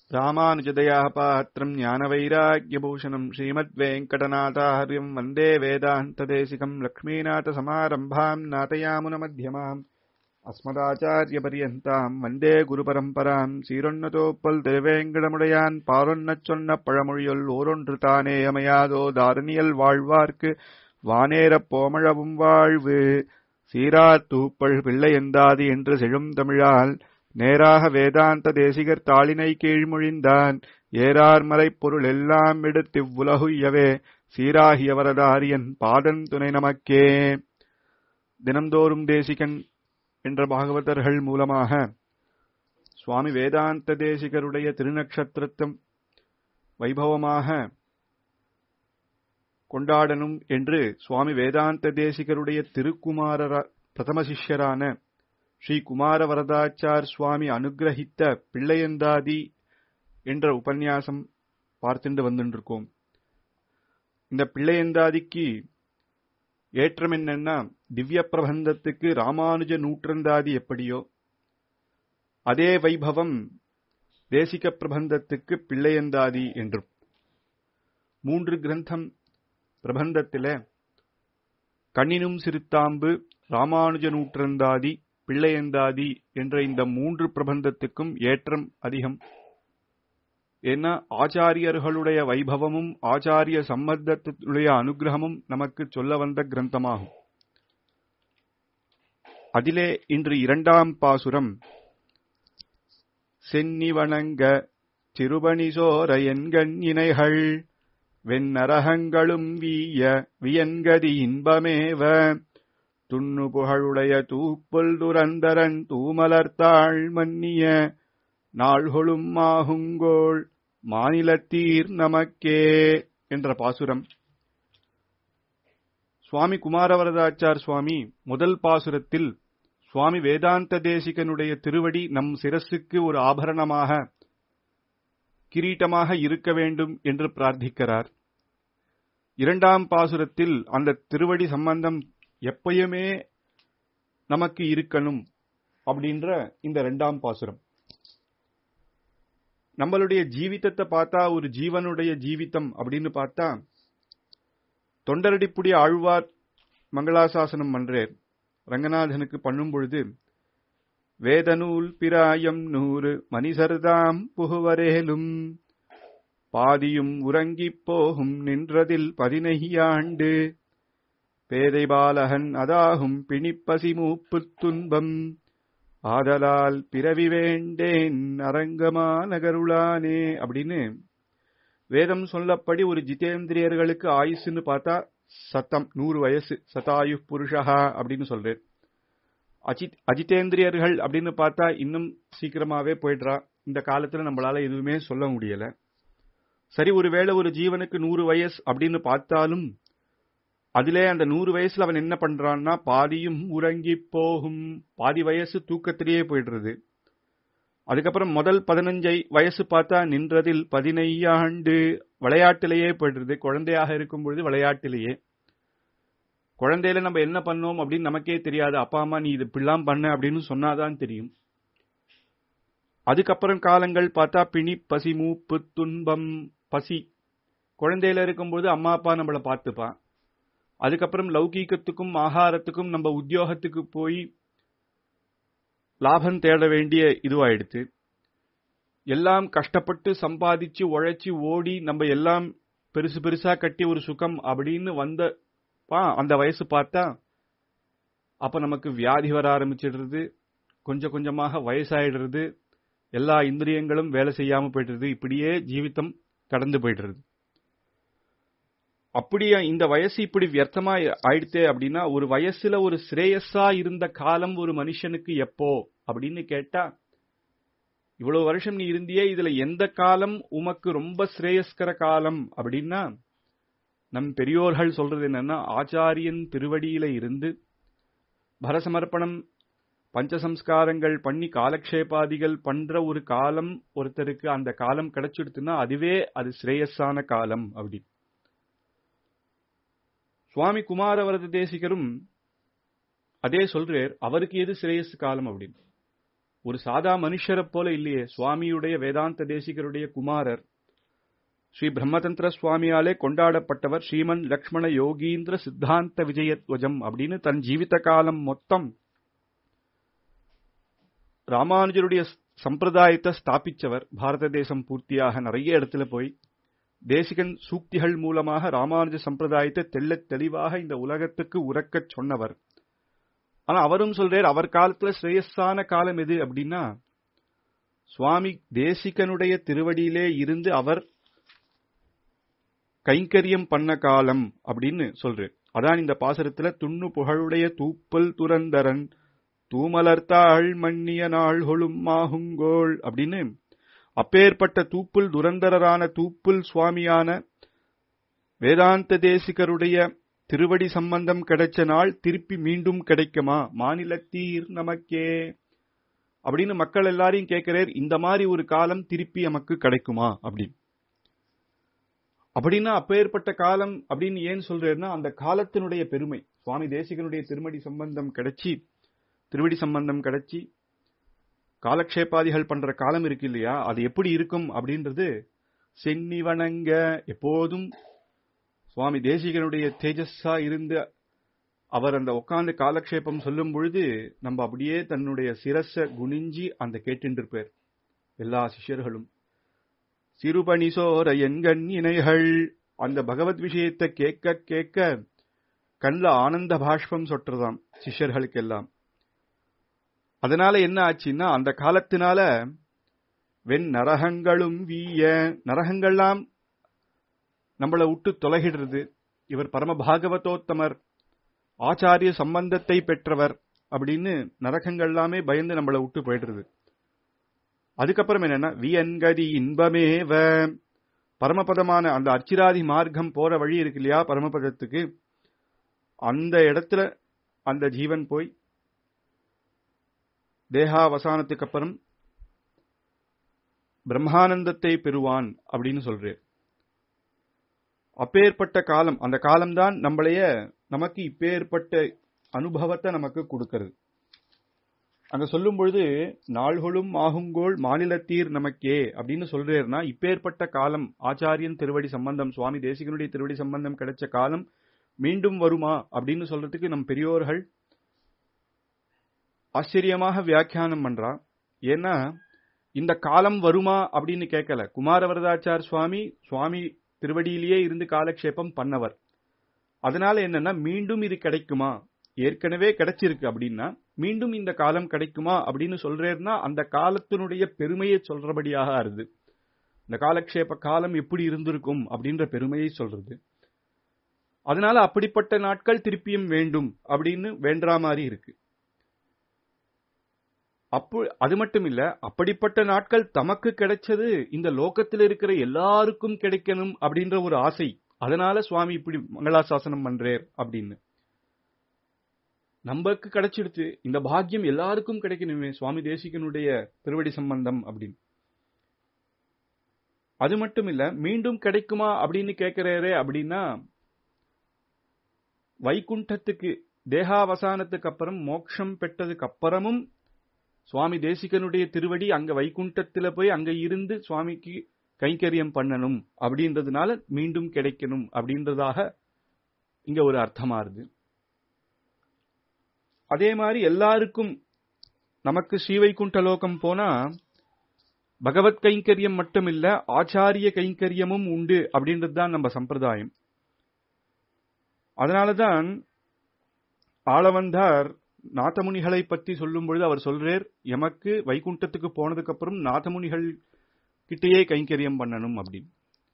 ராமானுஜதயா பாத்திரம் ஞானவைராக்கியபூஷணம் ஸ்ரீமத்வேங்கடநாதாரியம் வந்தே வேதாந்ததேசிகம் லக்ஷ்மீநாதசமாரம்பாம் நாதயாமுனமத்தியமாம் அஸ்மதாச்சாரியபரியந்தாம் வந்தே குருபரம்பராம் சீரொன்னதோப்பல் திருவேங்கடமுடையான் பாரொன்னச் சொன்ன பழமொழியுள் ஓரொன்று தானே அமையாதோ தாரணியல் வாழ்வார்க்கு வானேரப் போமழவும் வாழ்வு சீரார் தூப்பள் பிள்ளை எந்தாதி என்று செழும் தமிழால் நேராக வேதாந்த தேசிகர் தாளினை கீழ்மொழிந்தான் ஏறார் மலைப் பொருள் எல்லாம் எடுத்திவ்வுலகுய்யவே சீராகிய வரதாரியன் பாதன் துணை நமக்கே தினம்தோறும் தேசிகன் என்ற பாகவதர்கள் மூலமாக சுவாமி வேதாந்த தேசிகருடைய திருநக்ஷத்திரத்தம் வைபவமாக கொண்டாடணும் என்று சுவாமி வேதாந்த தேசிகருடைய திருக்குமார பிரதம சிஷ்யரான ஸ்ரீ குமார வரதாச்சார் சுவாமி அனுகிரகித்த பிள்ளையந்தாதி என்ற உபன்யாசம் பார்த்துட்டு வந்துருக்கோம் இந்த பிள்ளையந்தாதிக்கு ஏற்றம் என்னன்னா திவ்ய பிரபந்தத்துக்கு ராமானுஜ நூற்றந்தாதி எப்படியோ அதே வைபவம் தேசிக பிரபந்தத்துக்கு பிள்ளையந்தாதி என்றும் மூன்று கிரந்தம் பிரபந்தத்தில கண்ணினும் சிறுத்தாம்பு ராமானுஜ நூற்றந்தாதி பிள்ளையந்தாதி என்ற இந்த மூன்று பிரபந்தத்துக்கும் ஏற்றம் அதிகம் ஏன்னா ஆச்சாரியர்களுடைய வைபவமும் ஆச்சாரிய சம்பந்தத்துடைய அனுகிரகமும் நமக்கு சொல்ல வந்த கிரந்தமாகும் அதிலே இன்று இரண்டாம் பாசுரம் சென்னி வணங்க திருபணிசோர என்கண் இணைகள் வெண்ணரகங்களும் வீய வியன்கதி இன்பமேவ துண்ணு புகழுடைய தூப்புல் துரந்தரன் தூமலர்த்தாள் மன்னிய நாள்கொளும் ஆகுங்கோள் மாநிலத்தீர் நமக்கே என்ற பாசுரம் சுவாமி குமாரவரதாச்சார் சுவாமி முதல் பாசுரத்தில் சுவாமி வேதாந்த தேசிகனுடைய திருவடி நம் சிரசுக்கு ஒரு ஆபரணமாக கிரீட்டமாக இருக்க வேண்டும் என்று பிரார்த்திக்கிறார் இரண்டாம் பாசுரத்தில் அந்த திருவடி சம்பந்தம் எப்பயுமே நமக்கு இருக்கணும் அப்படின்ற இந்த இரண்டாம் பாசுரம் நம்மளுடைய ஜீவிதத்தை பார்த்தா ஒரு ஜீவனுடைய ஜீவிதம் அப்படின்னு பார்த்தா தொண்டரடிப்புடி ஆழ்வார் மங்களாசாசனம் பண்றேன் ரங்கநாதனுக்கு பண்ணும் பொழுது வேதநூல் பிராயம் நூறு மணிசர்தாம் புகுவரேலும் பாதியும் உறங்கிப் போகும் நின்றதில் பதினையாண்டு பேதை பாலகன் அதாகும் பிணிப்பசி மூப்புத் துன்பம் ஆதலால் பிறவி வேண்டேன் அரங்கமா நகருளானே அப்படின்னு வேதம் சொல்லப்படி ஒரு ஜிதேந்திரியர்களுக்கு ஆயுசுன்னு பார்த்தா சத்தம் நூறு வயசு சதாயு புருஷா அப்படின்னு சொல்றேன் அஜித் அஜிதேந்திரியர்கள் அப்படின்னு பார்த்தா இன்னும் சீக்கிரமாவே போயிடுறா இந்த காலத்துல நம்மளால எதுவுமே சொல்ல முடியல சரி ஒருவேளை ஒரு ஜீவனுக்கு நூறு வயசு அப்படின்னு பார்த்தாலும் அதிலே அந்த நூறு வயசுல அவன் என்ன பண்றான்னா பாதியும் உறங்கி போகும் பாதி வயசு தூக்கத்திலேயே போயிடுறது அதுக்கப்புறம் முதல் பதினஞ்சை வயசு பார்த்தா நின்றதில் பதினையாண்டு விளையாட்டிலேயே போயிடுறது குழந்தையாக இருக்கும் பொழுது விளையாட்டிலேயே குழந்தையில நம்ம என்ன பண்ணோம் அப்படின்னு நமக்கே தெரியாது அப்பா அம்மா நீ இது இப்படிலாம் பண்ண அப்படின்னு சொன்னாதான் தெரியும் அதுக்கப்புறம் காலங்கள் பார்த்தா பிணி பசி மூப்பு துன்பம் பசி குழந்தையில இருக்கும்போது அம்மா அப்பா நம்மளை பார்த்துப்பான் அதுக்கப்புறம் லௌகீகத்துக்கும் ஆகாரத்துக்கும் நம்ம உத்தியோகத்துக்கு போய் லாபம் தேட வேண்டிய இதுவாயிடுச்சு எல்லாம் கஷ்டப்பட்டு சம்பாதிச்சு உழைச்சி ஓடி நம்ம எல்லாம் பெருசு பெருசா கட்டி ஒரு சுகம் அப்படின்னு வந்த அந்த வயசு பார்த்தா அப்ப நமக்கு வியாதி வர ஆரம்பிச்சிடுறது கொஞ்சம் கொஞ்சமாக வயசாயிடுறது எல்லா இந்திரியங்களும் வேலை செய்யாம போயிடுறது இப்படியே ஜீவிதம் கடந்து போயிடுறது அப்படியே இந்த வயசு இப்படி வியர்த்தமா ஆயிடுத்தே அப்படின்னா ஒரு வயசுல ஒரு ஸ்ரேயஸா இருந்த காலம் ஒரு மனுஷனுக்கு எப்போ அப்படின்னு கேட்டா இவ்வளவு வருஷம் நீ இருந்தியே இதுல எந்த காலம் உமக்கு ரொம்ப ஸ்ரேயஸ்கர காலம் அப்படின்னா நம் பெரியோர்கள் சொல்றது என்னன்னா ஆச்சாரியன் திருவடியில இருந்து பரசமர்ப்பணம் பஞ்சசம்ஸ்காரங்கள் பண்ணி காலக்ஷேபாதிகள் பண்ற ஒரு காலம் ஒருத்தருக்கு அந்த காலம் கிடைச்சிடுத்துன்னா அதுவே அது ஸ்ரேயஸான காலம் அப்படி சுவாமி குமாரவரத தேசிகரும் அதே சொல்றார் அவருக்கு எது சிரேயஸ் காலம் அப்படின்னு ஒரு சாதா மனுஷரை போல இல்லையே சுவாமியுடைய வேதாந்த தேசிகருடைய குமாரர் ஸ்ரீ பிரம்மதந்திர சுவாமியாலே கொண்டாடப்பட்டவர் ஸ்ரீமன் லக்ஷ்மண யோகீந்திர சித்தாந்த விஜயத்வஜம் அப்படின்னு தன் ஜீவித காலம் மொத்தம் ராமானுஜருடைய சம்பிரதாயத்தை ஸ்தாபிச்சவர் பாரத தேசம் பூர்த்தியாக நிறைய இடத்துல போய் தேசிகன் சூக்திகள் மூலமாக ராமானுஜ சம்பிரதாயத்தை தெள்ளத் தெளிவாக இந்த உலகத்துக்கு உறக்கச் சொன்னவர் ஆனா அவரும் சொல்றார் அவர் காலத்துல ஸ்ரேயஸான காலம் எது அப்படின்னா சுவாமி தேசிகனுடைய திருவடியிலே இருந்து அவர் கைங்கரியம் பண்ண காலம் அப்படின்னு சொல்றார் அதான் இந்த பாசரத்துல துண்ணு புகழுடைய தூப்பல் துரந்தரன் தூமலர்த்தாள் மன்னிய நாள்கொளும் மாகுங்கோள் அப்படின்னு அப்பேற்பட்ட தூப்புல் துரந்தரரான தூப்புல் சுவாமியான வேதாந்த தேசிகருடைய திருவடி சம்பந்தம் கிடைச்ச நாள் திருப்பி மீண்டும் கிடைக்குமா மாநிலத்தீர் நமக்கே அப்படின்னு மக்கள் எல்லாரையும் கேட்கிறார் இந்த மாதிரி ஒரு காலம் திருப்பி நமக்கு கிடைக்குமா அப்படின்னு அப்படின்னா அப்பேற்பட்ட காலம் அப்படின்னு ஏன் சொல்றேன்னா அந்த காலத்தினுடைய பெருமை சுவாமி தேசிகனுடைய திருமடி சம்பந்தம் கிடைச்சி திருவடி சம்பந்தம் கிடைச்சி காலக்ஷேபாதிகள் பண்ற காலம் இருக்கு இல்லையா அது எப்படி இருக்கும் அப்படின்றது சென்னி வணங்க எப்போதும் சுவாமி தேசிகனுடைய தேஜஸா இருந்து அவர் அந்த உட்கார்ந்து காலக்ஷேபம் சொல்லும் பொழுது நம்ம அப்படியே தன்னுடைய சிரச குனிஞ்சி அந்த கேட்டுருப்பார் எல்லா சிஷ்யர்களும் சிறுபணிசோர எண்கண் இணைகள் அந்த பகவத் விஷயத்தை கேட்க கேட்க கண்ல ஆனந்த பாஷ்பம் சொட்டுறதாம் சிஷ்யர்களுக்கெல்லாம் அதனால என்ன ஆச்சுன்னா அந்த காலத்தினால வெண் நரகங்களும் வீய நரகங்கள்லாம் நம்மளை விட்டு தொலைகிடுறது இவர் பரம பாகவதோத்தமர் ஆச்சாரிய சம்பந்தத்தை பெற்றவர் அப்படின்னு நரகங்கள் எல்லாமே பயந்து நம்மளை விட்டு போயிடுறது அதுக்கப்புறம் என்னன்னா வியன்கதி இன்பமேவ பரமபதமான அந்த அர்ச்சிராதி மார்க்கம் போற வழி இருக்கு இல்லையா பரமபதத்துக்கு அந்த இடத்துல அந்த ஜீவன் போய் தேகாவசானத்துக்கு அப்புறம் பிரம்மானந்தத்தை பெறுவான் அப்படின்னு சொல்றேன் அப்பேற்பட்ட காலம் அந்த காலம்தான் நம்மளைய நமக்கு இப்பேற்பட்ட அனுபவத்தை நமக்கு கொடுக்கிறது அங்க சொல்லும் பொழுது நாள்களும் ஆகுங்கோள் மாநிலத்தீர் நமக்கே அப்படின்னு சொல்றேன்னா இப்பேற்பட்ட காலம் ஆச்சாரியன் திருவடி சம்பந்தம் சுவாமி தேசிகனுடைய திருவடி சம்பந்தம் கிடைச்ச காலம் மீண்டும் வருமா அப்படின்னு சொல்றதுக்கு நம் பெரியோர்கள் ஆச்சரியமாக வியாக்கியானம் பண்றா ஏன்னா இந்த காலம் வருமா அப்படின்னு கேட்கல குமாரவரதாச்சார் சுவாமி சுவாமி திருவடியிலேயே இருந்து காலக்ஷேபம் பண்ணவர் அதனால என்னன்னா மீண்டும் இது கிடைக்குமா ஏற்கனவே கிடைச்சிருக்கு அப்படின்னா மீண்டும் இந்த காலம் கிடைக்குமா அப்படின்னு சொல்றேன்னா அந்த காலத்தினுடைய பெருமையை சொல்றபடியாக ஆறுது இந்த காலக்ஷேப காலம் எப்படி இருந்திருக்கும் அப்படின்ற பெருமையை சொல்றது அதனால அப்படிப்பட்ட நாட்கள் திருப்பியும் வேண்டும் அப்படின்னு வேண்டா மாதிரி இருக்கு அப்போ அது மட்டும் இல்ல அப்படிப்பட்ட நாட்கள் தமக்கு கிடைச்சது இந்த லோகத்தில் இருக்கிற எல்லாருக்கும் கிடைக்கணும் அப்படின்ற ஒரு ஆசை அதனால சுவாமி இப்படி மங்களாசாசனம் பண்றேர் அப்படின்னு நமக்கு கிடைச்சிடுச்சு இந்த பாக்கியம் எல்லாருக்கும் கிடைக்கணுமே சுவாமி தேசிகனுடைய திருவடி சம்பந்தம் அப்படின்னு அது மட்டும் இல்ல மீண்டும் கிடைக்குமா அப்படின்னு கேட்கிறாரே அப்படின்னா வைகுண்டத்துக்கு தேகாவசானத்துக்கு அப்புறம் மோட்சம் பெற்றதுக்கு அப்புறமும் சுவாமி தேசிகனுடைய திருவடி அங்க வைகுண்டத்துல போய் அங்க இருந்து சுவாமிக்கு கைங்கரியம் பண்ணணும் அப்படின்றதுனால மீண்டும் கிடைக்கணும் அப்படின்றதாக இங்க ஒரு அர்த்தமாறுது அதே மாதிரி எல்லாருக்கும் நமக்கு ஸ்ரீவைகுண்ட லோகம் போனா பகவத் கைங்கரியம் மட்டும் இல்ல ஆச்சாரிய கைங்கரியமும் உண்டு அப்படின்றது தான் நம்ம சம்பிரதாயம் அதனாலதான் ஆளவந்தார் நாதமுனிகளை பற்றி சொல்லும் பொழுது அவர் சொல்றார் எமக்கு வைகுண்டத்துக்கு போனதுக்கு அப்புறம் நாதமுனிகள் கிட்டேயே கைங்கரியம் பண்ணணும் அப்படின்னு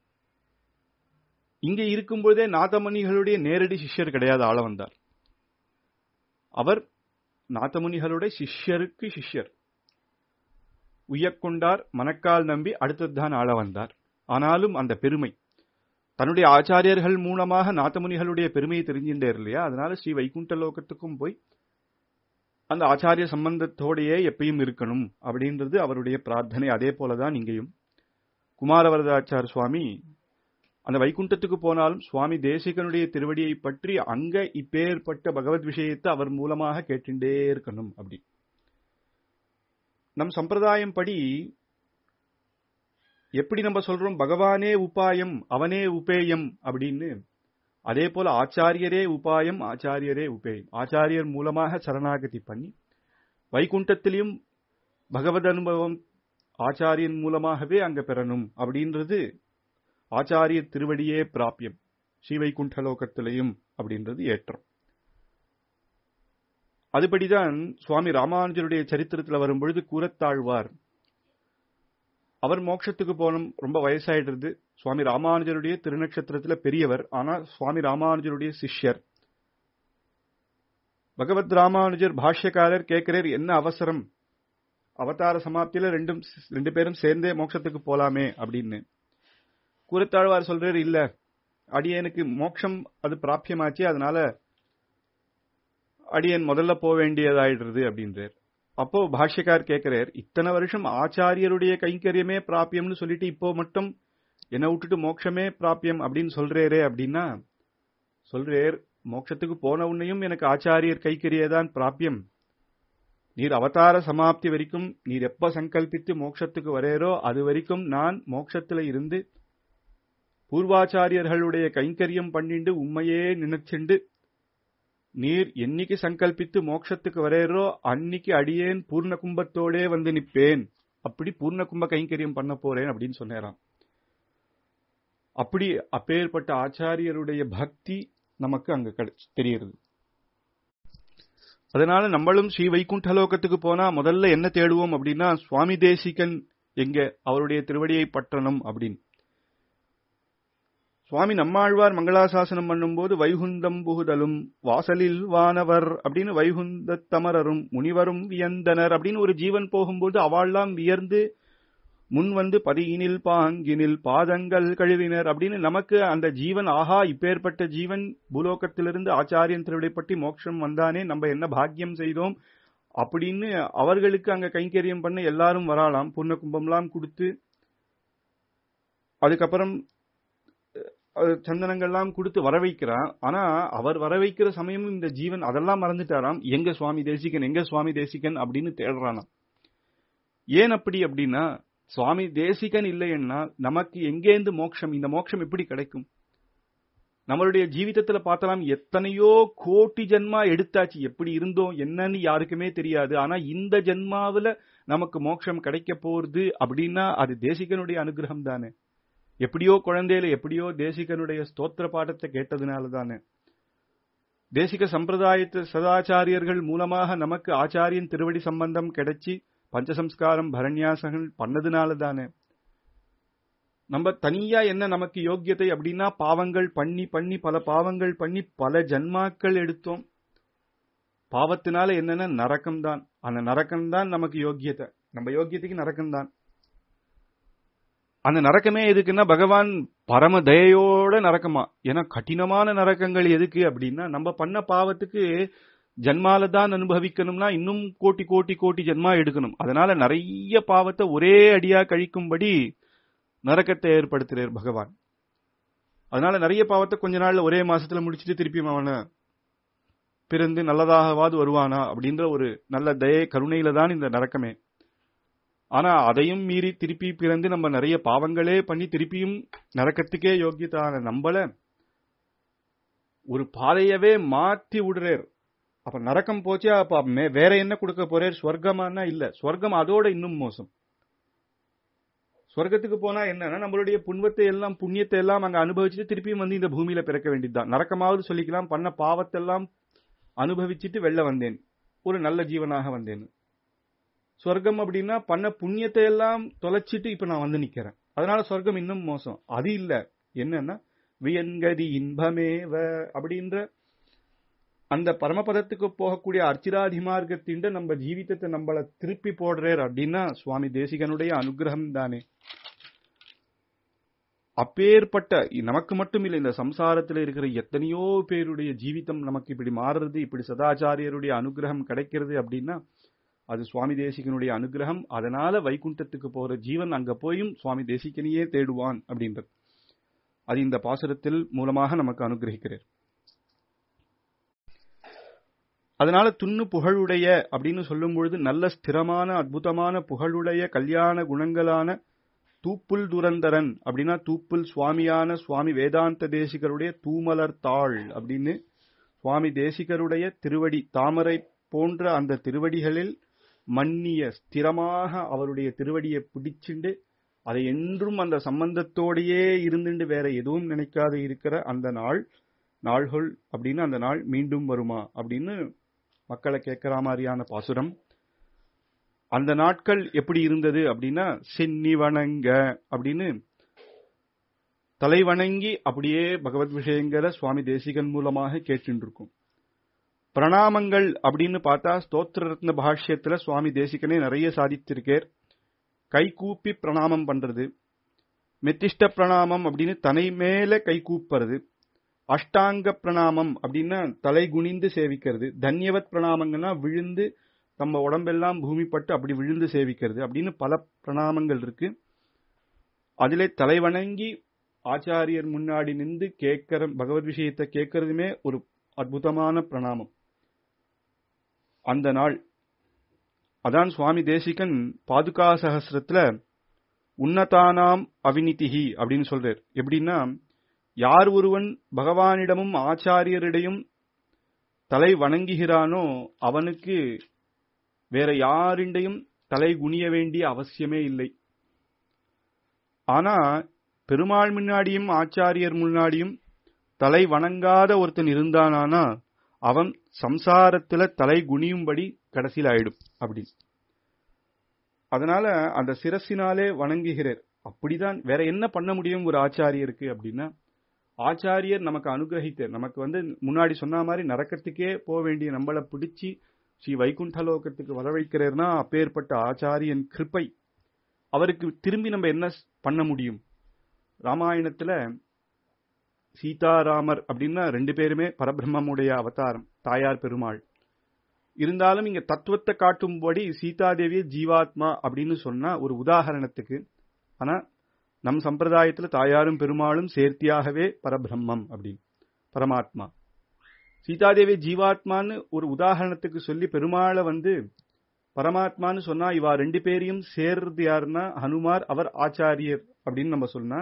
இங்க இருக்கும்போதே நாதமுனிகளுடைய நேரடி சிஷ்யர் கிடையாது ஆள வந்தார் அவர் நாதமுனிகளுடைய சிஷ்யருக்கு சிஷ்யர் உய்யக்கொண்டார் மனக்கால் நம்பி அடுத்ததுதான் ஆள வந்தார் ஆனாலும் அந்த பெருமை தன்னுடைய ஆச்சாரியர்கள் மூலமாக நாதமுனிகளுடைய பெருமையை தெரிஞ்சின்றார் இல்லையா அதனால ஸ்ரீ வைகுண்ட லோகத்துக்கும் போய் அந்த ஆச்சாரிய சம்பந்தத்தோடையே எப்பயும் இருக்கணும் அப்படின்றது அவருடைய பிரார்த்தனை அதே போலதான் இங்கேயும் குமாரவரதாச்சார் சுவாமி அந்த வைகுண்டத்துக்கு போனாலும் சுவாமி தேசிகனுடைய திருவடியை பற்றி அங்க இப்பேற்பட்ட பகவத் விஷயத்தை அவர் மூலமாக கேட்டுட்டே இருக்கணும் அப்படி நம் சம்பிரதாயம் படி எப்படி நம்ம சொல்றோம் பகவானே உபாயம் அவனே உபேயம் அப்படின்னு அதே போல ஆச்சாரியரே உபாயம் ஆச்சாரியரே உபேயம் ஆச்சாரியர் மூலமாக சரணாகதி பண்ணி வைகுண்டத்திலையும் பகவத் அனுபவம் ஆச்சாரியன் மூலமாகவே அங்க பெறணும் அப்படின்றது ஆச்சாரிய திருவடியே பிராபியம் ஸ்ரீவைகுண்ட லோகத்திலையும் அப்படின்றது ஏற்றம் அதுபடிதான் சுவாமி ராமானுஜருடைய சரித்திரத்தில் வரும்பொழுது கூறத்தாழ்வார் அவர் மோட்சத்துக்கு போனும் ரொம்ப வயசாயிடுறது சுவாமி ராமானுஜருடைய திருநட்சத்திரத்துல பெரியவர் ஆனா சுவாமி ராமானுஜருடைய சிஷ்யர் பகவத் ராமானுஜர் பாஷ்யக்காரர் கேட்கிறார் என்ன அவசரம் அவதார சமாப்தியில ரெண்டும் ரெண்டு பேரும் சேர்ந்தே மோட்சத்துக்கு போலாமே அப்படின்னு கூறத்தாழ்வார் சொல்றாரு இல்ல அடியனுக்கு மோட்சம் அது பிராபியமாச்சு அதனால அடியன் முதல்ல போக வேண்டியதாயிடுறது அப்படின்றார் அப்போ பாஷ்யக்கார் கேட்கிறார் இத்தனை வருஷம் ஆச்சாரியருடைய கைங்கரியமே பிராபியம்னு சொல்லிட்டு இப்போ மட்டும் என்னை விட்டுட்டு மோட்சமே பிராபியம் அப்படின்னு சொல்றேரே அப்படின்னா சொல்றேர் மோட்சத்துக்கு போன உன்னையும் எனக்கு ஆச்சாரியர் கைக்கரியதான் பிராபியம் நீர் அவதார சமாப்தி வரைக்கும் நீர் எப்ப சங்கல்பித்து மோட்சத்துக்கு வரேரோ அது வரைக்கும் நான் மோட்சத்துல இருந்து பூர்வாச்சாரியர்களுடைய கைங்கரியம் பண்ணிண்டு உண்மையே நினைச்சுண்டு நீர் என்னைக்கு சங்கல்பித்து மோட்சத்துக்கு வரேரோ அன்னைக்கு அடியேன் பூர்ண கும்பத்தோடே வந்து நிப்பேன் அப்படி பூர்ண கும்ப கைங்கரியம் பண்ண போறேன் அப்படின்னு சொன்னாராம் அப்படி அப்பேற்பட்ட ஆச்சாரியருடைய பக்தி நமக்கு அங்க கிடைச்சு தெரியுது அதனால நம்மளும் ஸ்ரீ வைகுண்ட லோகத்துக்கு போனா முதல்ல என்ன தேடுவோம் அப்படின்னா சுவாமி தேசிகன் எங்க அவருடைய திருவடியை பற்றணும் அப்படின்னு சுவாமி நம்மாழ்வார் மங்களாசாசனம் பண்ணும்போது வைகுந்தம் புகுதலும் வாசலில் வானவர் அப்படின்னு வைகுந்த தமரரும் முனிவரும் வியந்தனர் அப்படின்னு ஒரு ஜீவன் போகும்போது அவள்லாம் வியர்ந்து முன் வந்து பதியினில் பாங்கினில் பாதங்கள் கழுவினர் அப்படின்னு நமக்கு அந்த ஜீவன் ஆஹா இப்பேற்பட்ட ஜீவன் பூலோகத்திலிருந்து ஆச்சாரியன் திருவிடைப்பட்டி மோட்சம் வந்தானே நம்ம என்ன பாக்கியம் செய்தோம் அப்படின்னு அவர்களுக்கு அங்க கைங்கரியம் பண்ண எல்லாரும் வரலாம் பூர்ண கும்பம்லாம் கொடுத்து அதுக்கப்புறம் சந்தனங்கள்லாம் கொடுத்து வர வைக்கிறான் ஆனா அவர் வர வைக்கிற சமயமும் இந்த ஜீவன் அதெல்லாம் மறந்துட்டாராம் எங்க சுவாமி தேசிகன் எங்க சுவாமி தேசிகன் அப்படின்னு தேடுறானாம் ஏன் அப்படி அப்படின்னா சுவாமி தேசிகன் இல்லைன்னா நமக்கு எங்கேந்து மோட்சம் இந்த மோட்சம் எப்படி கிடைக்கும் நம்மளுடைய ஜீவிதத்துல பார்த்தலாம் எத்தனையோ கோட்டி ஜென்மா எடுத்தாச்சு எப்படி இருந்தோம் என்னன்னு யாருக்குமே தெரியாது ஆனா இந்த ஜென்மாவில நமக்கு மோட்சம் கிடைக்க போறது அப்படின்னா அது தேசிகனுடைய அனுகிரகம் தானே எப்படியோ குழந்தையில எப்படியோ தேசிகனுடைய ஸ்தோத்திர பாடத்தை கேட்டதுனால தானே தேசிக சம்பிரதாயத்து சதாச்சாரியர்கள் மூலமாக நமக்கு ஆச்சாரியன் திருவடி சம்பந்தம் கிடைச்சி பஞ்சசம்ஸ்காரம் பரண்யாசங்கள் பண்ணதுனால தானே நம்ம தனியா என்ன நமக்கு யோக்கியத்தை அப்படின்னா பாவங்கள் பண்ணி பண்ணி பல பாவங்கள் பண்ணி பல ஜன்மாக்கள் எடுத்தோம் பாவத்தினால என்னன்னா நரக்கம் தான் அந்த நரக்கம் தான் நமக்கு யோக்கியத்தை நம்ம யோக்கியத்துக்கு நரக்கம் தான் அந்த நரக்கமே எதுக்குன்னா பகவான் பரம தயையோட நரக்கமா ஏன்னா கடினமான நரக்கங்கள் எதுக்கு அப்படின்னா நம்ம பண்ண பாவத்துக்கு ஜன்மால தான் அனுபவிக்கணும்னா இன்னும் கோட்டி கோட்டி கோட்டி ஜன்மா எடுக்கணும் அதனால நிறைய பாவத்தை ஒரே அடியா கழிக்கும்படி நரக்கத்தை ஏற்படுத்துறார் பகவான் அதனால நிறைய பாவத்தை கொஞ்ச நாள்ல ஒரே மாசத்துல முடிச்சுட்டு திருப்பி அவனை பிறந்து நல்லதாகவாது வருவானா அப்படின்ற ஒரு நல்ல தயை கருணையில தான் இந்த நரக்கமே ஆனா அதையும் மீறி திருப்பி பிறந்து நம்ம நிறைய பாவங்களே பண்ணி திருப்பியும் நரக்கத்துக்கே யோக்கியத்தான நம்மள ஒரு பாதையவே மாத்தி விடுறார் அப்ப நரக்கம் போச்சு அப்ப வேற என்ன கொடுக்க போறார் ஸ்வர்க்கமானா இல்ல ஸ்வர்க்கம் அதோட இன்னும் மோசம் ஸ்வர்க்கத்துக்கு போனா என்னன்னா நம்மளுடைய புண்வத்தை எல்லாம் புண்ணியத்தை எல்லாம் அங்க அனுபவிச்சுட்டு திருப்பியும் வந்து இந்த பூமியில பிறக்க வேண்டியதுதான் நரக்கமாவது சொல்லிக்கலாம் பண்ண பாவத்தெல்லாம் அனுபவிச்சுட்டு வெளில வந்தேன் ஒரு நல்ல ஜீவனாக வந்தேன் சொர்க்கம் அப்படின்னா பண்ண புண்ணியத்தை எல்லாம் தொலைச்சிட்டு இப்ப நான் வந்து நிக்கிறேன் அதனால சொர்க்கம் இன்னும் மோசம் அது இல்ல என்னன்னா வியன்கதி இன்பமேவ அப்படின்ற அந்த பரமபதத்துக்கு போகக்கூடிய அர்ச்சிராதி மார்க்கத்தின் நம்ம ஜீவிதத்தை நம்மள திருப்பி போடுறார் அப்படின்னா சுவாமி தேசிகனுடைய அனுகிரகம் தானே அப்பேற்பட்ட நமக்கு மட்டும் இல்லை இந்த சம்சாரத்தில் இருக்கிற எத்தனையோ பேருடைய ஜீவிதம் நமக்கு இப்படி மாறுறது இப்படி சதாச்சாரியருடைய அனுகிரகம் கிடைக்கிறது அப்படின்னா அது சுவாமி தேசிகனுடைய அனுகிரகம் அதனால வைகுண்டத்துக்கு போற ஜீவன் அங்க போயும் சுவாமி தேசிகனையே தேடுவான் அப்படின்றது அது இந்த பாசுரத்தில் மூலமாக நமக்கு அனுகிரகிக்கிறார் அதனால துண்ணு புகழுடைய அப்படின்னு சொல்லும் பொழுது நல்ல ஸ்திரமான அற்புதமான புகழுடைய கல்யாண குணங்களான தூப்புல் துரந்தரன் அப்படின்னா தூப்புல் சுவாமியான சுவாமி வேதாந்த தேசிகருடைய தூமலர் தாள் அப்படின்னு சுவாமி தேசிகருடைய திருவடி தாமரை போன்ற அந்த திருவடிகளில் மன்னிய ஸ்திரமாக அவருடைய திருவடியை பிடிச்சுண்டு அதை என்றும் அந்த சம்பந்தத்தோடையே இருந்துட்டு வேற எதுவும் நினைக்காத இருக்கிற அந்த நாள் நாள்கள் அப்படின்னு அந்த நாள் மீண்டும் வருமா அப்படின்னு மக்களை கேட்கிற மாதிரியான பாசுரம் அந்த நாட்கள் எப்படி இருந்தது அப்படின்னா சென்னி வணங்க அப்படின்னு தலை வணங்கி அப்படியே பகவத் விஷயங்களை சுவாமி தேசிகன் மூலமாக கேட்டுட்டு இருக்கும் பிரணாமங்கள் அப்படின்னு பார்த்தா ஸ்தோத்திர ரத்ன பாஷ்யத்துல சுவாமி தேசிகனே நிறைய சாதித்திருக்கார் கை கூப்பி பிரணாமம் பண்றது மெத்திஷ்ட பிரணாமம் அப்படின்னு தனை மேல கை கூப்புறது அஷ்டாங்க பிரணாமம் அப்படின்னா தலை குனிந்து சேவிக்கிறது தன்யவத் பிரணாமங்கள்னா விழுந்து நம்ம உடம்பெல்லாம் பூமிப்பட்டு அப்படி விழுந்து சேவிக்கிறது அப்படின்னு பல பிரணாமங்கள் இருக்கு அதிலே தலை வணங்கி ஆச்சாரியர் முன்னாடி நின்று கேட்கிற பகவத் விஷயத்தை கேட்கறதுமே ஒரு அற்புதமான பிரணாமம் அந்த நாள் அதான் சுவாமி தேசிகன் பாதுகா சகசிரத்துல உன்னதானாம் அவினிதிகி அப்படின்னு சொல்றார் எப்படின்னா யார் ஒருவன் பகவானிடமும் ஆச்சாரியரிடையும் தலை வணங்குகிறானோ அவனுக்கு வேற யாரிண்டையும் தலை குனிய வேண்டிய அவசியமே இல்லை ஆனா பெருமாள் முன்னாடியும் ஆச்சாரியர் முன்னாடியும் தலை வணங்காத ஒருத்தன் இருந்தானானா அவன் சம்சாரத்துல தலை குனியும்படி கடைசியில் ஆயிடும் அப்படி அதனால அந்த சிரசினாலே வணங்குகிறார் அப்படிதான் வேற என்ன பண்ண முடியும் ஒரு ஆச்சாரியருக்கு அப்படின்னா ஆச்சாரியர் நமக்கு அனுகிரகித்தார் நமக்கு வந்து முன்னாடி சொன்ன மாதிரி நரக்கத்துக்கே போக வேண்டிய நம்மளை பிடிச்சி ஸ்ரீ வைகுண்டலோகத்துக்கு வர வைக்கிறேர்னா அப்பேற்பட்ட ஆச்சாரியன் கிருப்பை அவருக்கு திரும்பி நம்ம என்ன பண்ண முடியும் ராமாயணத்துல சீதாராமர் அப்படின்னா ரெண்டு பேருமே பரபிரம்முடைய அவதாரம் தாயார் பெருமாள் இருந்தாலும் இங்க தத்துவத்தை காட்டும்படி சீதாதேவிய ஜீவாத்மா அப்படின்னு சொன்னா ஒரு உதாரணத்துக்கு ஆனா நம் சம்பிரதாயத்துல தாயாரும் பெருமாளும் சேர்த்தியாகவே பரபிரம்மம் அப்படி பரமாத்மா சீதாதேவி ஜீவாத்மான்னு ஒரு உதாரணத்துக்கு சொல்லி பெருமாளை வந்து பரமாத்மான்னு சொன்னா இவா ரெண்டு பேரையும் சேர்றது யாருன்னா ஹனுமார் அவர் ஆச்சாரியர் அப்படின்னு நம்ம சொன்னா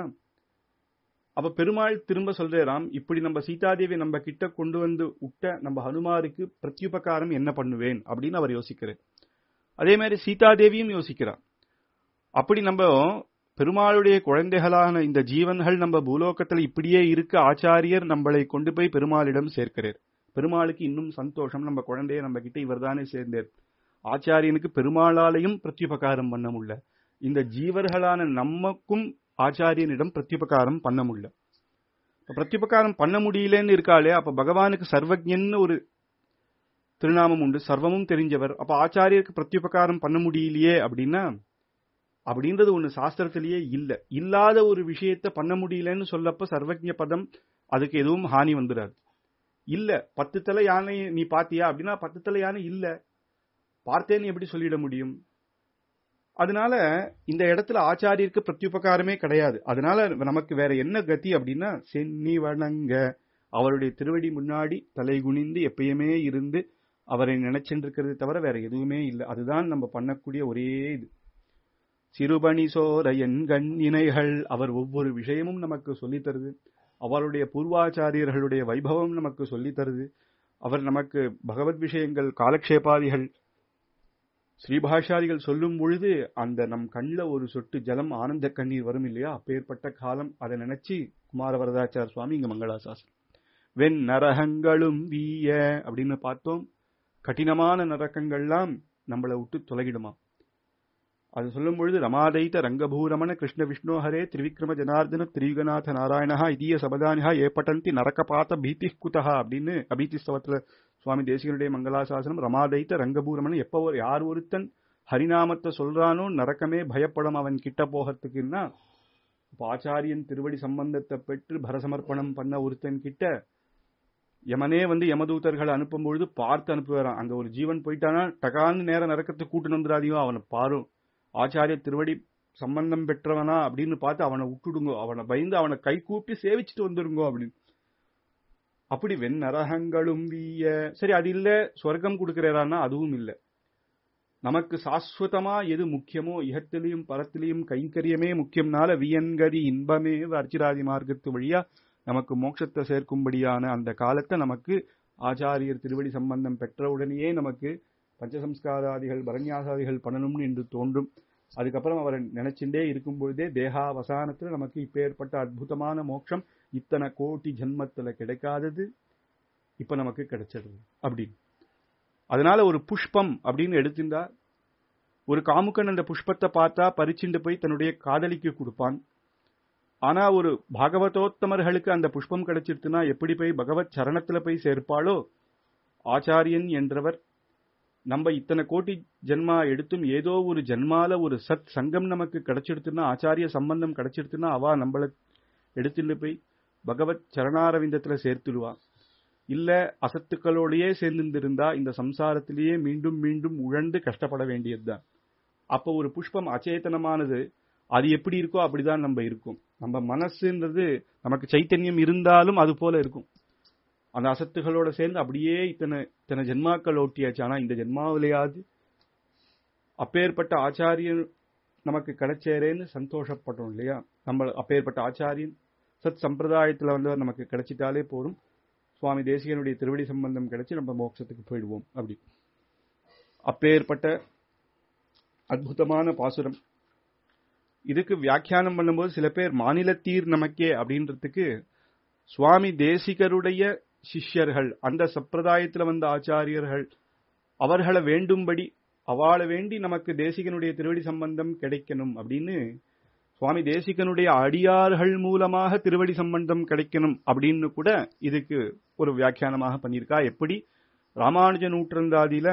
அப்ப பெருமாள் திரும்ப சொல்றாராம் இப்படி நம்ம சீதாதேவி நம்ம கிட்ட கொண்டு வந்து விட்ட நம்ம ஹனுமாருக்கு பிரத்யுபகாரம் என்ன பண்ணுவேன் அப்படின்னு அவர் யோசிக்கிறார் அதே மாதிரி சீதாதேவியும் யோசிக்கிறார் அப்படி நம்ம பெருமாளுடைய குழந்தைகளான இந்த ஜீவன்கள் நம்ம பூலோகத்துல இப்படியே இருக்க ஆச்சாரியர் நம்மளை கொண்டு போய் பெருமாளிடம் சேர்க்கிறார் பெருமாளுக்கு இன்னும் சந்தோஷம் நம்ம குழந்தைய நம்ம கிட்ட இவர் தானே சேர்ந்தார் ஆச்சாரியனுக்கு பெருமாளாலையும் பிரத்யுபகாரம் பண்ண முடியல இந்த ஜீவர்களான நமக்கும் ஆச்சாரியனிடம் பிரத்யுபகாரம் பண்ண முடியல பிரத்யுபகாரம் பண்ண முடியலன்னு இருக்காளே அப்ப பகவானுக்கு சர்வஜன்னு ஒரு திருநாமம் உண்டு சர்வமும் தெரிஞ்சவர் அப்ப ஆச்சாரியருக்கு பிரத்யுபகாரம் பண்ண முடியலையே அப்படின்னா அப்படின்றது ஒண்ணு சாஸ்திரத்திலேயே இல்ல இல்லாத ஒரு விஷயத்த பண்ண முடியலன்னு சொல்லப்ப சர்வஜ பதம் அதுக்கு எதுவும் ஹானி வந்துடாது இல்ல பத்து தலை யானை நீ பாத்தியா அப்படின்னா பத்து தலை யானை இல்ல பார்த்தேன்னு எப்படி சொல்லிட முடியும் அதனால இந்த இடத்துல ஆச்சாரியருக்கு பிரத்யுபகாரமே கிடையாது அதனால நமக்கு வேற என்ன கதி அப்படின்னா சென்னி வணங்க அவருடைய திருவடி முன்னாடி தலை குனிந்து எப்பயுமே இருந்து அவரை நினைச்சென்றிருக்கிறது தவிர வேற எதுவுமே இல்லை அதுதான் நம்ம பண்ணக்கூடிய ஒரே இது சிறுபணி சோரையன் கண் இணைகள் அவர் ஒவ்வொரு விஷயமும் நமக்கு சொல்லித் தருது அவருடைய பூர்வாச்சாரியர்களுடைய வைபவம் நமக்கு சொல்லித் தருது அவர் நமக்கு பகவத் விஷயங்கள் காலக்ஷேபாதிகள் ஸ்ரீபாஷாதிகள் சொல்லும் பொழுது அந்த நம் கண்ணில் ஒரு சொட்டு ஜலம் ஆனந்த கண்ணீர் வரும் இல்லையா அப்பேற்பட்ட காலம் அதை நினைச்சு குமாரவரதாச்சார சுவாமி இங்க மங்களாசாசனம் வெண் நரகங்களும் வீய அப்படின்னு பார்த்தோம் கடினமான நரக்கங்கள்லாம் நம்மளை விட்டு தொலைகிடுமா அது சொல்லும் பொழுது ரமாதைத்த ரங்கபூரமண கிருஷ்ண விஷ்ணு ஹரே திரிவிக்ரம ஜனார்தன திரியுகநாத நாராயணா இதீய சபதானியா ஏப்பட்டந்தி நரக்கபாத்த பீதி குதஹா அப்படின்னு அபீதி ஸ்தவத்துல சுவாமி தேசிகனுடைய மங்களாசாசனம் ரமாதைத்த ரங்கபூரமன் எப்போ யார் ஒருத்தன் ஹரிநாமத்தை சொல்றானோ நரக்கமே பயப்படும் அவன் கிட்ட போகிறதுக்குன்னா ஆச்சாரியன் திருவடி சம்பந்தத்தை பெற்று பரசமர்ப்பணம் பண்ண ஒருத்தன் கிட்ட யமனே வந்து யமதூதர்களை அனுப்பும் பொழுது பார்த்து அனுப்புவாரான் அங்க ஒரு ஜீவன் போயிட்டானா டகான்னு நேரம் நரக்கத்தை கூட்டு வந்துடாதியோ அவனை பாரும் ஆச்சாரிய திருவடி சம்பந்தம் பெற்றவனா அப்படின்னு பார்த்து அவனை விட்டுடுங்கோ அவனை பயந்து அவனை கை கூப்பி சேவிச்சுட்டு வந்துருங்கோ அப்படின்னு அப்படி வெண்ணரகங்களும் வீய சரி அது இல்ல சொர்க்கம் கொடுக்கிறாரான்னா அதுவும் இல்ல நமக்கு சாஸ்வதமா எது முக்கியமோ இகத்திலையும் பரத்திலையும் கைங்கரியமே முக்கியம்னால வியன்கரி இன்பமே அர்ச்சிராதி மார்க்கத்து வழியா நமக்கு மோட்சத்தை சேர்க்கும்படியான அந்த காலத்தை நமக்கு ஆச்சாரியர் திருவடி சம்பந்தம் பெற்றவுடனேயே நமக்கு பஞ்சசம்ஸ்காராதிகள் பரண்யாசாதிகள் பண்ணணும்னு என்று தோன்றும் அதுக்கப்புறம் அவரை நினைச்சுட்டே இருக்கும் பொழுதே தேகாவசானத்துல நமக்கு இப்ப ஏற்பட்ட அற்புதமான மோட்சம் இத்தனை கோட்டி ஜென்மத்துல கிடைக்காதது இப்ப நமக்கு கிடைச்சிடுது அப்படின்னு அதனால ஒரு புஷ்பம் அப்படின்னு எடுத்துட்டா ஒரு காமுக்கன் அந்த புஷ்பத்தை பார்த்தா பறிச்சுண்டு போய் தன்னுடைய காதலிக்கு கொடுப்பான் ஆனா ஒரு பாகவதோத்தமர்களுக்கு அந்த புஷ்பம் கிடைச்சிருச்சுன்னா எப்படி போய் பகவத் சரணத்துல போய் சேர்ப்பாளோ ஆச்சாரியன் என்றவர் நம்ம இத்தனை கோட்டி ஜென்மா எடுத்தும் ஏதோ ஒரு ஜென்மால ஒரு சத் சங்கம் நமக்கு கிடைச்சிடுத்துன்னா ஆச்சாரிய சம்பந்தம் கிடைச்சிடுத்துன்னா அவ நம்மள எடுத்துட்டு போய் பகவத் சரணாரவிந்தத்துல சேர்த்துடுவா இல்ல அசத்துக்களோடயே சேர்ந்திருந்தா இந்த சம்சாரத்திலேயே மீண்டும் மீண்டும் உழந்து கஷ்டப்பட வேண்டியதுதான் அப்ப ஒரு புஷ்பம் அச்சேதனமானது அது எப்படி இருக்கோ அப்படிதான் நம்ம இருக்கும் நம்ம மனசுன்றது நமக்கு சைத்தன்யம் இருந்தாலும் அது போல இருக்கும் அந்த அசத்துகளோட சேர்ந்து அப்படியே இத்தனை இத்தனை ஜென்மாக்கள் ஓட்டியாச்சு ஆனா இந்த ஜென்மாவிலையாவது அப்பேற்பட்ட ஆச்சாரியன் நமக்கு கிடைச்சேரேன்னு சந்தோஷப்பட்டோம் இல்லையா நம்ம அப்பேற்பட்ட ஆச்சாரியன் சத் சம்பிரதாயத்துல வந்து நமக்கு கிடைச்சிட்டாலே போதும் சுவாமி தேசிகனுடைய திருவடி சம்பந்தம் கிடைச்சு நம்ம மோட்சத்துக்கு போயிடுவோம் அப்படி அப்பேற்பட்ட அற்புதமான பாசுரம் இதுக்கு வியாக்கியானம் பண்ணும்போது சில பேர் மாநிலத்தீர் நமக்கே அப்படின்றதுக்கு சுவாமி தேசிகருடைய சிஷ்யர்கள் அந்த சம்பிரதாயத்துல வந்த ஆச்சாரியர்கள் அவர்களை வேண்டும்படி அவளை வேண்டி நமக்கு தேசிகனுடைய திருவடி சம்பந்தம் கிடைக்கணும் அப்படின்னு சுவாமி தேசிகனுடைய அடியார்கள் மூலமாக திருவடி சம்பந்தம் கிடைக்கணும் அப்படின்னு கூட இதுக்கு ஒரு வியாக்கியானமாக பண்ணியிருக்கா எப்படி ராமானுஜ நூற்றந்தாதியில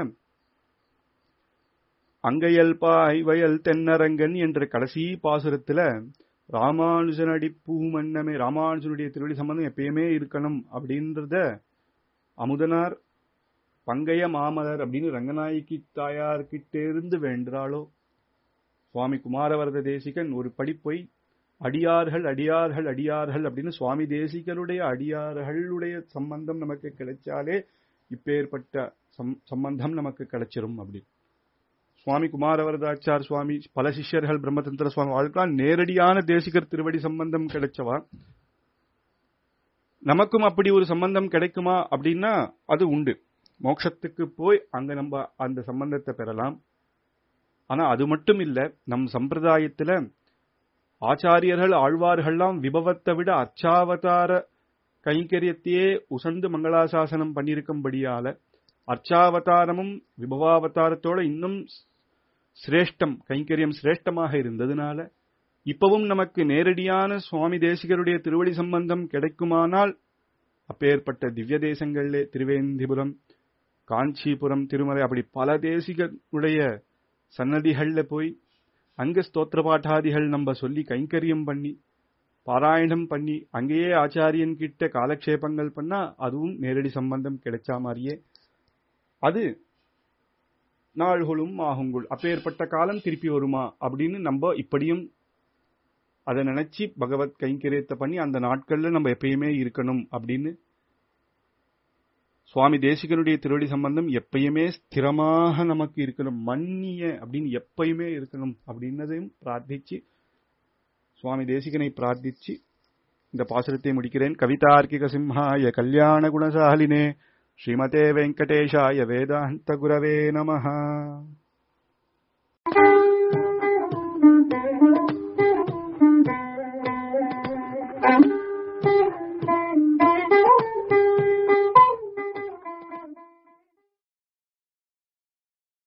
அங்கையல்பாய் வயல் தென்னரங்கன் என்ற கடைசி பாசுரத்துல ராமானுஜனடி பூமன்னமே ராமானுஜனுடைய திருவடி சம்பந்தம் எப்பயுமே இருக்கணும் அப்படின்றத அமுதனார் பங்கைய மாமலர் அப்படின்னு ரங்கநாயகி தாயார்கிட்ட இருந்து வேண்டாளோ சுவாமி குமாரவரத தேசிகன் ஒரு படி போய் அடியார்கள் அடியார்கள் அடியார்கள் அப்படின்னு சுவாமி தேசிகருடைய அடியார்களுடைய சம்பந்தம் நமக்கு கிடைச்சாலே இப்பேற்பட்ட சம்பந்தம் நமக்கு கிடைச்சிரும் அப்படி சுவாமி குமாரவரதாச்சார் சுவாமி பல சிஷ்யர்கள் பிரம்மதந்திர சுவாமி வாழ்க்கலாம் நேரடியான தேசிகர் திருவடி சம்பந்தம் கிடைச்சவா நமக்கும் அப்படி ஒரு சம்பந்தம் கிடைக்குமா அப்படின்னா அது உண்டு மோட்சத்துக்கு போய் அங்க நம்ம அந்த சம்பந்தத்தை பெறலாம் ஆனா அது மட்டும் இல்ல நம் சம்பிரதாயத்துல ஆச்சாரியர்கள் ஆழ்வார்கள்லாம் விபவத்தை விட அர்ச்சாவதார கைங்கரியத்தையே உசந்து மங்களாசாசனம் பண்ணியிருக்கும்படியால அர்ச்சாவதாரமும் விபவாவதாரத்தோட இன்னும் சிரேஷ்டம் கைங்கரியம் சிரேஷ்டமாக இருந்ததுனால இப்பவும் நமக்கு நேரடியான சுவாமி தேசிகருடைய திருவடி சம்பந்தம் கிடைக்குமானால் அப்பேற்பட்ட திவ்ய தேசங்களிலே திருவேந்திபுரம் காஞ்சிபுரம் திருமலை அப்படி பல தேசிகருடைய சன்னதிகள்ல போய் அங்க ஸ்தோத்திர பாட்டாதிகள் நம்ம சொல்லி கைங்கரியம் பண்ணி பாராயணம் பண்ணி அங்கேயே ஆச்சாரியன் கிட்ட காலக்ஷேபங்கள் பண்ணா அதுவும் நேரடி சம்பந்தம் கிடைச்சா மாதிரியே அது நாள்களும் ஆகுங்குள் அப்பேற்பட்ட காலம் திருப்பி வருமா அப்படின்னு நம்ம இப்படியும் அதை நினைச்சு பகவத் கைங்கரியத்தை பண்ணி அந்த நாட்கள்ல நம்ம எப்பயுமே இருக்கணும் அப்படின்னு சுவாமி தேசிகனுடைய திருவடி சம்பந்தம் எப்பயுமே ஸ்திரமாக நமக்கு இருக்கணும் மன்னிய அப்படின்னு எப்பயுமே இருக்கணும் அப்படின்னதையும் பிரார்த்திச்சு சுவாமி தேசிகனை பிரார்த்திச்சு இந்த பாசுரத்தை முடிக்கிறேன் கவிதார்க்கிக சிம்ஹாய கல்யாண குணசாலினே ஸ்ரீமதே வெங்கடேஷாய வேதாந்த குரவே நமः Thank you.